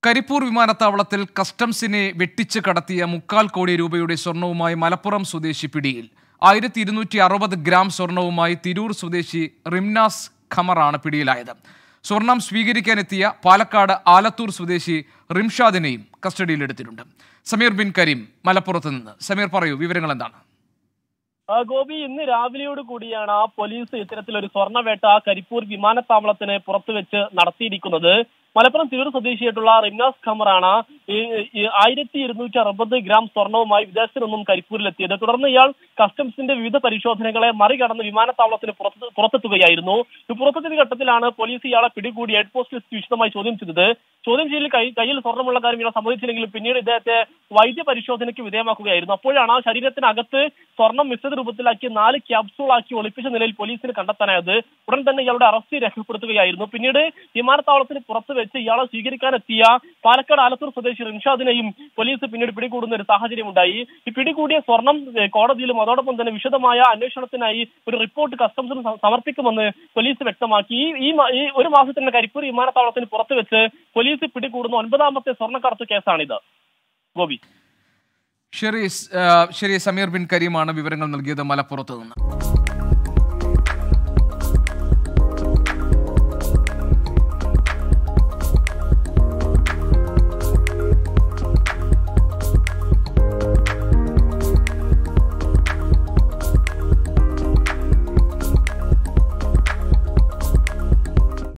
കരിപ്പൂർ വിമാനത്താവളത്തിൽ കസ്റ്റംസിനെ വെട്ടിച്ച് കടത്തിയ മുക്കാൽ കോടി രൂപയുടെ സ്വർണവുമായി മലപ്പുറം സ്വദേശി പിടിയിൽ ആയിരത്തി ഇരുന്നൂറ്റി അറുപത് ഗ്രാം സ്വർണവുമായി തിരൂർ സ്വദേശി റിംനാസ് ഖമറാണ് പിടിയിലായത് സ്വർണം സ്വീകരിക്കാനെത്തിയ പാലക്കാട് ആലത്തൂർ സ്വദേശി റിംഷാദിനെയും കസ്റ്റഡിയിലെടുത്തിട്ടുണ്ട് സമീർ ബിൻ കരീം മലപ്പുറത്ത് നിന്ന് സമീർ പറയൂ വിവരങ്ങൾ എന്താണ് ആ, ഗോപി ഇന്ന് രാവിലെയോട് കൂടിയാണ് ആ പോലീസ് ഇത്തരത്തിലൊരു സ്വർണ്ണവേട്ട കരിപ്പൂർ വിമാനത്താവളത്തിന് പുറത്തു വെച്ച് നടത്തിയിരിക്കുന്നത് മലപ്പുറം തിരൂർ സ്വദേശിയായിട്ടുള്ള റിംനാസ് ഖമറാണ് ഈ ഈ ആയിരത്തി ഇരുന്നൂറ്റി അറുപത് ഗ്രാം സ്വർണവുമായി വിദേശത്തു നിന്നും കരിപ്പൂരിലെത്തിയത് തുടർന്ന് ഇയാൾ കസ്റ്റംസിന്റെ വിവിധ പരിശോധനകളെ മറികടന്ന് വിമാനത്താവളത്തിന് പുറത്ത് പുറത്തെത്തുകയായിരുന്നു ഈ പുറത്തെത്തിയ ഘട്ടത്തിലാണ് പോലീസ് ഇയാളെ പിടികൂടി ഹെഡ് പോസ്റ്റിൽ എത്തി വിശദമായി ചോദ്യം ചെയ്തത് ചോദ്യം ചെയ്യലിൽ കൈ കയ്യിൽ സ്വർണ്ണമുള്ള കാര്യം ഇയാളെ സമ്മതിച്ചില്ലെങ്കിലും പിന്നീട് ഇദ്ദേഹത്തെ വൈദ്യ പരിശോധനയ്ക്ക് വിധേയമാക്കുകയായിരുന്നു അപ്പോഴാണ് ശരീരത്തിനകത്ത് സ്വർണം മിശ്രിത രൂപത്തിലാക്കി നാല് ക്യാപ്സൂൾ ആക്കി ഒളിപ്പിച്ച നിലയിൽ പോലീസിന് കണ്ടെത്താനായത് ഉടൻ തന്നെ ഇയാളുടെ അറസ്റ്റ് രേഖപ്പെടുത്തുകയായിരുന്നു പിന്നീട് വിമാനത്താവളത്തിന് പുറത്ത് വെച്ച് ഇയാളെ സ്വീകരിക്കാനെത്തിയ പാലക്കാട് ആലത്തൂർ സ്വദേശി റിൻഷാദിനെയും പോലീസ് പിന്നീട് പിടികൂടുന്ന ഒരു സാഹചര്യം ഉണ്ടായി ഈ പിടികൂടിയ സ്വർണം ഏഹ്, കോടതിയിലും അതോടൊപ്പം തന്നെ വിശദമായ അന്വേഷണത്തിനായി ഒരു റിപ്പോർട്ട് കസ്റ്റംസിന് സ- സമർപ്പിക്കുമെന്ന് പോലീസ് വ്യക്തമാക്കി ഈ- ഈ മ- ഈ ഒരു മാസത്തിന്റെ കരിപ്പൂർ വിമാനത്താവളത്തിന് പുറത്ത് വെച്ച് പോലീസ് പിടികൂടുന്ന ഒൻപതാമത്തെ സ്വർണ്ണക്കടത്ത് കേസാണിത് ഗോപി ശരി സ്- ആ, ശരി സമീർ ബിൻ കരീമാണ് വിവരങ്ങൾ നൽകിയത് മലപ്പുറത്ത് നിന്ന്